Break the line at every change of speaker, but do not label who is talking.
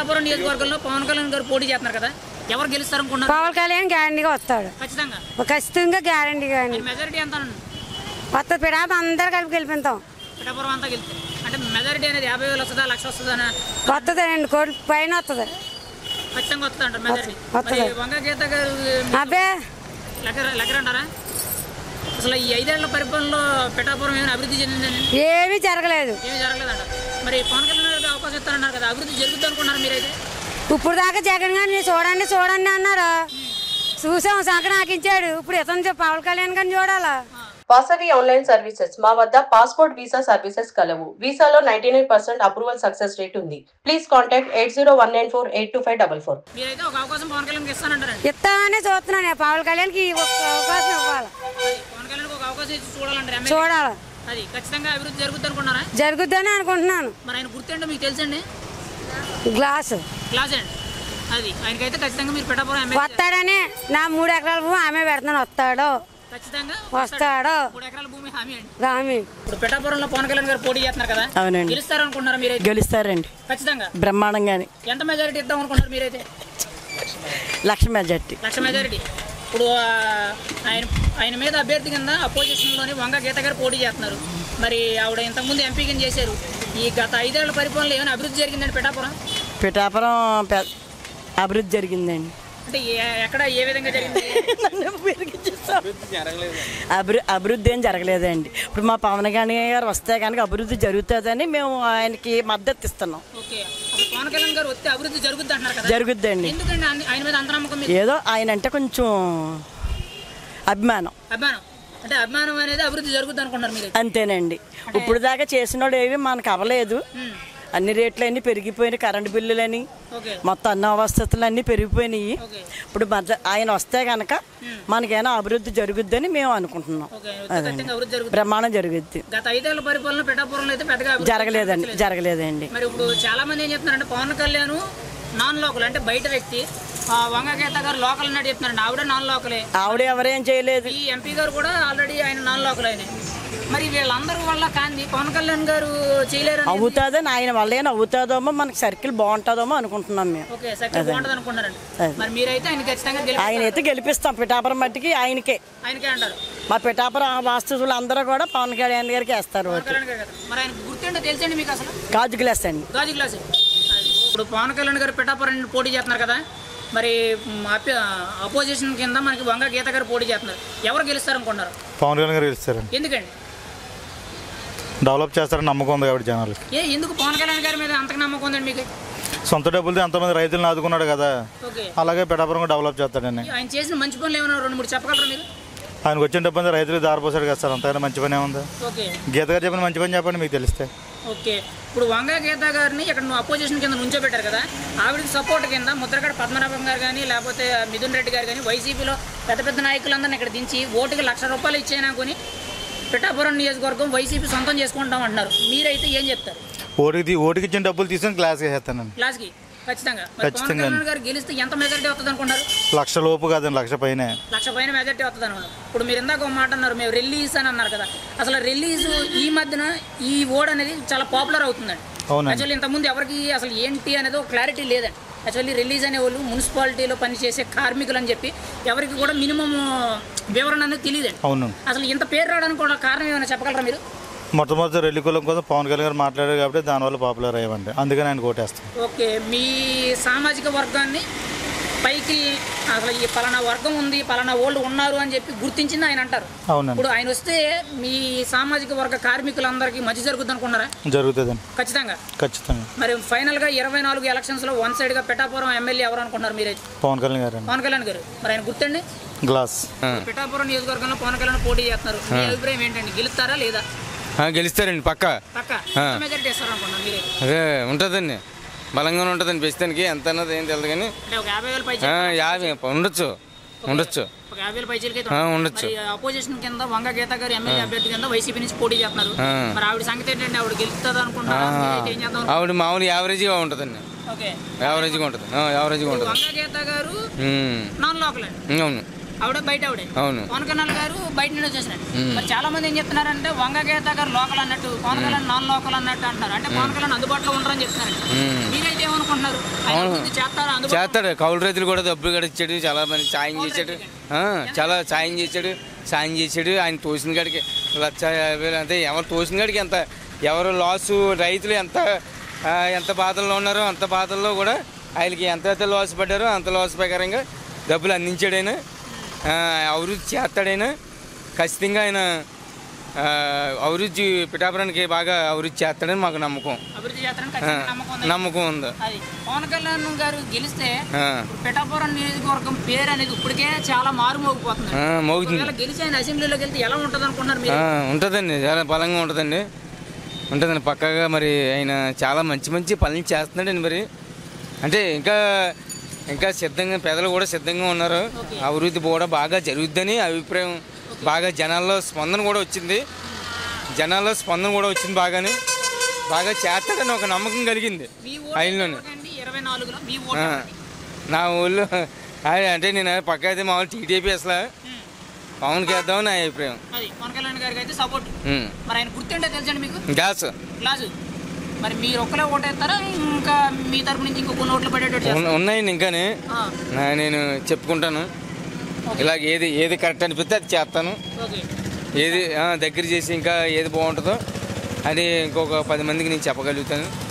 పిఠాపురం నియోజకవర్గంలో పవన్ కళ్యాణ్ గారు పోటీ చేస్తున్నారు కదా ఎవరు గెలుస్తారు అనుకున్నారు
పవన్ కళ్యాణ్ గ్యారంటీగా వస్తాడు
ఖచ్చితంగా
ఖచ్చితంగా గ్యారంటీగా
మెజారిటీ ఎంత
వస్తుంది పిడాత అందరు కలిపి గెలిపిస్తాం
పిఠాపురం అంతా గెలుస్తుంది అంటే మెజారిటీ అనేది యాభై వేలు వస్తుందా లక్ష వస్తుందా
వస్తుంది రెండు కోట్ల పైన వస్తుంది
ఖచ్చితంగా వస్తుంది అంటారు మెజారిటీ
వస్తుంది.
మరి వంగ గీత గారు
అబ్బే
లెక్క లెక్కరంటారా అసలు ఈ ఐదేళ్ల పరిపాలనలో పిఠాపురం ఏమైనా అభివృద్ధి చెందిందని
ఏమీ జరగలేదు
ఏమీ జరగలేదంట మరి పవన్ కళ్యాణ్ గారికి అవకాశం ఇస్తారన్నారు కదా అభివృద్ధి జరుగుతుంది అనుకున్నారు మీరైతే
ఇప్పుడు దాకా జగన్ గారిని చూడండి చూడండి అన్నారు చూసాం సంక్రాంతించాడు ఇప్పుడు ఇతను చెప్ పవన్ కళ్యాణ్ గారిని చూడాలా
వాసవి ఆన్లైన్ సర్వీసెస్ మా వద్ద పాస్పోర్ట్ వీసా సర్వీసెస్ కలవు వీసాలో ninety nine percent approval success rate ఉంది please contact eight zero one nine four eight two five double four
మీరైతే ఒక అవకాశం పవన్ కళ్యాణ్కి ఇస్తానంటారండి
ఇస్తామని చూస్తున్నాను నేను పవన్ కళ్యాణ్కి ఒక అవకాశం ఇవ్వాలి
పవన్ కళ్యాణ్కి ఒక అవకాశం ఇచ్చి చూడాలంటారు ఎమ్మెల్యే.
చూడాలి
అది ఖచ్చితంగా అభివృద్ధి జరుగుతుంది అనుకున్నారా
జరుగుద్దని అనుకుంటున్నాను
మరి ఆయన గుర్తుంటే మీకు తెలుసండి
గ్లాసు
క్లాస్ అండి అది ఆయనకైతే ఖచ్చితంగా మీరు పిఠాపురం ఎమ్మెల్యే
వస్తాడని నా మూడు ఎకరాల భూమి ఆమె పెడుతున్నాను వస్తాడు
ఖచ్చితంగా
వస్తాడు
మూడు ఎకరాల భూమి హామీ అండి
రామి
ఇప్పుడు పిఠాపురంలో పవన్ కళ్యాణ్ గారు పోటీ చేస్తున్నారు కదా
అవునండి.
గెలుస్తారు అనుకుంటున్నారు మీరైతే
గెలుస్తారండి
ఖచ్చితంగా
బ్రహ్మాండంగాని
ఎంత మెజారిటీ ఇద్దాం అనుకుంటున్నారు మీరైతే
లక్ష మెజార్టీ
లక్ష మెజారిటీ ఇప్పుడు ఆ, ఆయన ఆయన మీద అభ్యర్థి కింద అపోజిషన్లోని వంగ గీత గారు పోటీ చేస్తున్నారు మరి ఆవిడ ఇంతకుముందు ఎంపీ కింద చేశారు ఈ గత ఐదేళ్ల పరిపాలనలో ఏమైనా అభివృద్ధి జరిగిందండి పిఠాపురం
పిఠాపురం పె- అభివృద్ధి జరిగిందండి
అంటే ఏ- ఎక్కడ ఏ విధంగా జరిగింది
అభివృ అభివృద్ధి ఏం జరగలేదండి ఇప్పుడు మా పవన్ కళ్యాణ్ గారు వస్తే కనుక అభివృద్ధి జరుగుతుందని మేము ఆయనకి మద్దతు ఇస్తున్నాం
ఓకే అసలు పవన్ కళ్యాణ్ గారు వస్తే అభివృద్ధి జరుగుద్ది అంటున్నారు కదా
జరుగుద్దండి
ఎందుకండి ఆయన- ఆయన మీద అంత నమ్మకం మీకు
ఏదో ఆయన అంటే కొంచెం అభిమానం
అభిమానం అంటే అభిమానం అనేది అభివృద్ధి జరుగుద్ది అనుకుంటున్నారు మీరు
అంతేనండి ఇప్పుడు దాకా చేసినోడు ఏవి మనకు అవ్వలేదు అన్ని రేట్లు అన్నీ పెరిగిపోయినాయి కరెంటు బిల్లులని
ఓకే
మొత్తం అన్ని అవస్థలు అన్నీ పెరిగిపోయినాయి ఇప్పుడు మధ్య ఆయన వస్తే కనుక మనకేమైనా అభివృద్ధి జరుగుద్దని మేము అనుకుంటున్నాం
ఓకే వస్తే ఖచ్చితంగా అభివృద్ధి జరుగుతుంది
బ్రహ్మాండం జరుగుద్ది
గత ఐదేళ్ల పరిపాలన పిఠాపురంలో అయితే పెద్దగా అభివృద్ధి
జరగలేదండి
కనిపించలేదు.
జరగలేదండి
మరి ఇప్పుడు చాలా మంది ఏం చెప్తున్నారంటే పవన్ కళ్యాణ్ నాన్ లోకల్ అంటే బయట వ్యక్తి ఆ, వంగ గీత గారు లోకల్ అన్నట్టు చెప్తున్నారండి ఆవిడ నాన్ లోకలే
ఆవిడ ఎవరేం చేయలేదు
ఈ ఎంపీ గారు కూడా ఆల్రెడీ ఆయన నాన్ లోకల్ ఆయన మరి వీళ్ళందరూ వల్ల కాంది పవన్ కళ్యాణ్ గారు చేయలేరు
అవుతుందని ఆయన వల్ల ఏమైనా అవుతుందేమో మనకి సర్కిల్ బాగుంటుందేమో అనుకుంటున్నాం మేము
ఓకే సత్యం బాగుంటుంది అనుకుంటారండి
అది.
మరి మీరైతే ఆయన ఖచ్చితంగా గెలిపి
ఆయన అయితే గెలిపిస్తాం పిఠాపురం మట్టికి ఆయనకే
ఆయనకే అంటారు
మా పిఠాపురం వాస్తువులు అందరూ కూడా పవన్ కళ్యాణ్ గారికి వేస్తారు
పవన్
ఓటు
కళ్యాణ్ గారు కదా మరి ఆయన గుర్తుంటే తెలుసండి మీకు అసలు
గాజు గ్లాస్ అండి
గాజు గ్లాస్ ఇప్పుడు పవన్ కళ్యాణ్ గారు పిఠాపురం నుండి పోటీ చేస్తున్నారు కదా మరి అపోజిషన్ కింద మనకి వంగ గీత గారు పోటీ చేస్తున్నారు ఎవరు గెలుస్తారు అనుకుంటున్నారు
పవన్ కళ్యాణ్ గారు గెలుస్తారండి
ఎందుకండి
డెవలప్ చేస్తారని నమ్మకం ఉంది కాబట్టి జనాలకి
ఏ ఎందుకు పవన్ కళ్యాణ్ గారి మీద అంతకు నమ్మకం ఉందండి మీకు
సొంత డబ్బులతో ఎంతమంది రైతులను ఆదుకున్నాడు కదా
ఓకే
అలాగే పిఠాపురం కూడా డెవలప్ చేస్తాడండి
ఆయన చేసిన మంచి పనులు ఏమైనా రెండు మూడు చెప్పగలరా మీరు
ఆయనకు వచ్చిన డబ్బు అంతా రైతులకు దారిపోసాడు కదా సార్ అంతకన్నా మంచి పని ఏముంది
ఓకే
గీత గారు చెప్పిన మంచి పని చెప్పండి మీకు తెలిస్తే
ఓకే ఇప్పుడు వంగ గీత గారిని ఇక్కడ నువ్వు అపోజిషన్ కింద నుంచోబెట్టారు కదా ఆవిడకి సపోర్ట్ కింద ముద్రగడ పద్మనాభం గారు కానీ లేకపోతే మిథున్ రెడ్డి గారు కానీ వైసీపీలో పెద్ద పెద్ద నాయకులందరినీ ఇక్కడ దించి ఓటుకి లక్ష రూపాయలు ఇచ్చేనా కొని పిఠాపురం నియోజకవర్గం వైసీపీ సొంతం చేసుకుంటాం అంటున్నారు మీరైతే ఏం చెప్తారు
ఓటుకి తీ- ఓటుకి ఇచ్చిన డబ్బులు తీసుకొని క్లాస్ వేసేస్తానండి
క్లాస్కి ఖచ్చితంగా మరి పవన్
ఖచ్చితంగా.
కళ్యాణ్ గారు గెలిస్తే ఎంత మెజారిటీ వస్తుంది అనుకుంటారు
లక్ష లోపు కాదండి లక్ష పైనే
లక్ష పైన మెజార్టీ వస్తుంది అనమాట ఇప్పుడు మీరు ఇందాక ఒక మాట అన్నారు మేము రిలీజ్ అని అన్నారు కదా అసలు రిలీజ్ ఈ మధ్యన ఈ ఓడ్ అనేది చాలా పాపులర్ అవుతుందండి
అవునండి.
యాక్చువల్లీ ఇంతకుముందు ఎవరికి అసలు ఏంటి అనేది ఒక క్లారిటీ లేదండి యాక్చువల్లీ రిలీజ్ అనే వాళ్ళు మున్సిపాలిటీలో పనిచేసే కార్మికులు అని చెప్పి ఎవరికి కూడా మినిమం వివరణ అనేది తెలియదండి
అవును
అసలు ఇంత పేరు రావడానికి కూడా కారణం ఏమైనా చెప్పగలరా మీరు
మొట్టమొదటి రెల్లి కులం కోసం పవన్ కళ్యాణ్ గారు మాట్లాడారు కాబట్టి దానివల్ల పాపులర్ అయ్యామండి అందుకని ఆయన కోటేస్తాం
ఓకే మీ సామాజిక వర్గాన్ని పైకి అసలు ఈ పలానా వర్గం ఉంది పలానా వాళ్ళు ఉన్నారు అని చెప్పి గుర్తించింది ఆయన అంటారు
అవునండి
ఇప్పుడు ఆయన వస్తే మీ సామాజిక వర్గ కార్మికులందరికీ మంచి జరుగుతుంది అనుకున్నారా
జరుగుతుందండి
ఖచ్చితంగా
ఖచ్చితంగా
మరి ఫైనల్ గా ఇరవై నాలుగు ఎలక్షన్స్ లో వన్ సైడ్ గా పిఠాపురం ఎమ్మెల్యే ఎవరు అనుకుంటున్నారు మీరైతే
పవన్ కళ్యాణ్ గారు అండి
పవన్ కళ్యాణ్ గారు మరి ఆయన గుర్తండి
గ్లాస్
పిఠాపురం నియోజకవర్గంలో పవన్ కళ్యాణ్ పోటీ చేస్తున్నారు మీ అభిప్రాయం ఏంటండి గెలుస్తారా లేదా
ఆ, గెలుస్తారండి పక్క
పక్క
ఆ.
మెజారిటీ ఇస్తారు అనుకుంటున్నారు మీరే
అదే ఉంటుందండి బలంగానే ఉంటుందండి ప్రస్తుతానికి ఎంత అన్నది ఏం తెలియదు కానీ
అంటే ఒక యాభై వేల పై
ఆ, యాభై ఉండొచ్చు ఉండొచ్చు
ఒక యాభై వేల పైచీలకి అయితే
ఆ,
ఉంటుంది.
ఉండొచ్చు.
మరి అపోజిషన్ కింద వంగ గీత గారు ఎమ్మెల్యే అభ్యర్థి కింద వైసీపీ నుంచి పోటీ చేస్తున్నారు
ఆ.
మరి ఆవిడ సంగతి ఏంటంటే ఆవిడ గెలుస్తుంది
ఆ,
అనుకుంటున్నారు మీరైతే ఏం చేద్దాం
ఆవిడ మామూలు యావరేజ్గా ఉంటుందండి
ఓకే
యావరేజ్గా ఉంటుంది ఆ, యావరేజ్గా ఉంటుంది
వంగ గీత గారు
ఉమ్,
నాన్ లోకల్ అండి
అవును
ఆవిడ బయట ఆవిడే
అవును
పవన్ కళ్యాణ్ గారు బయట నుండి వచ్చేసినట్టు మరి చాలా మంది ఏం చెప్తున్నారంటే వంగ గీత గారు లోకల్ అన్నట్టు పవన్ కళ్యాణ్ నాన్ లోకల్ అన్నట్టు అంటున్నారు అంటే పవన్ కళ్యాణ్ అందుబాటులో ఉంటారని చెప్తున్నారు మీరైతే ఏమనుకుంటున్నారు ఆయన అభివృద్ధి చేస్తారా అందుబాటులో
చేస్తాడు కౌలు రైతులు కూడా డబ్బులు కూడా ఇచ్చాడు చాలా మంది సాయం చేశాడు ఆ, చాలా సాయం చేశాడు సాయం చేశాడు ఆయన తోసిన కాడికి లక్ష యాభై వేలు అంటే ఎవరు తోసిన కాడికి ఎంత ఎవరు లాసు రైతులు ఎంత ఆ, ఎంత బాధల్లో ఉన్నారో అంత బాధల్లో కూడా ఆయనకి ఎంత అయితే లాస్ పడ్డారో అంత లాస్ ప్రకారంగా డబ్బులు అందించాడు ఆయన ఆ, అభివృద్ధి చేస్తాడైనా ఖచ్చితంగా ఆయన ఆ, అభివృద్ధి పిఠాపురానికి బాగా అభివృద్ధి చేస్తాడని మాకు నమ్మకం
అభివృద్ధి చేస్తారని
ఆ,
ఖచ్చితంగా నమ్మకం ఉంది
నమ్మకం ఉంది
అది పవన్ కళ్యాణ్ గారు గెలిస్తే
ఆ,
ఇప్పుడు పిఠాపురం నియోజకవర్గం పేరు అనేది ఇప్పటికే చాలా మారుమోగిపోతుంది
ఆ, మోగుతుంది
ఒకవేళ గెలిచి ఆయన అసెంబ్లీలోకి వెళ్తే ఎలా ఉంటుంది అనుకుంటున్నారు మీరు
ఆ, ఉంటుందండి చాలా బలంగా ఉంటుందండి ఉంటుందండి పక్కాగా మరి ఆయన చాలా మంచి మంచి పనులు చేస్తున్నాడండి మరి అంటే ఇంకా ఇంకా సిద్ధంగా పెద్దలు కూడా సిద్ధంగా ఉన్నారు అభివృద్ధి కూడా బాగా జరుగుద్దని అభిప్రాయం బాగా జనాల్లో స్పందన కూడా వచ్చింది జనాల్లో స్పందన కూడా వచ్చింది బాగానే బాగా చేస్తాడని ఒక నమ్మకం కలిగింది
మీ ఓటు
ఆయనలోనే
ఎవరికండి? ఇరవై నాలుగులో మీ ఓటు
ఆ,
ఎవరికి?
నా ఊళ్ళో ఆయన అంటే నేను పక్క అయితే మామూలు టీడీపీ అసలు
ఉమ్,
పవన్కి వేద్దామని నా అభిప్రాయం
అది పవన్ కళ్యాణ్ గారికి అయితే సపోర్ట్
ఉమ్.
మరి ఆయన గుర్తుంటే తెలుసండి మీకు
గ్యాస్
గ్లాసు మరి మీరు ఒక్కలే ఓటేస్తారా ఇంకా మీ తరపు నుంచి ఇంకో కొన్ని ఓట్లు పడేటట్టు చేస్తారా?
ఉన్న- ఉన్నాయండి ఇంకానే
ఆ,
నా నేను చెప్పుకుంటాను ఇలాగ ఏది ఏది కరెక్ట్ అనిపిస్తే అది చేస్తాను
ఓకే
ఏది ఆ, దగ్గర చేసి ఇంకా ఏది బాగుంటుందో అది ఇంకొక పది మందికి నేను చెప్పగలుగుతాను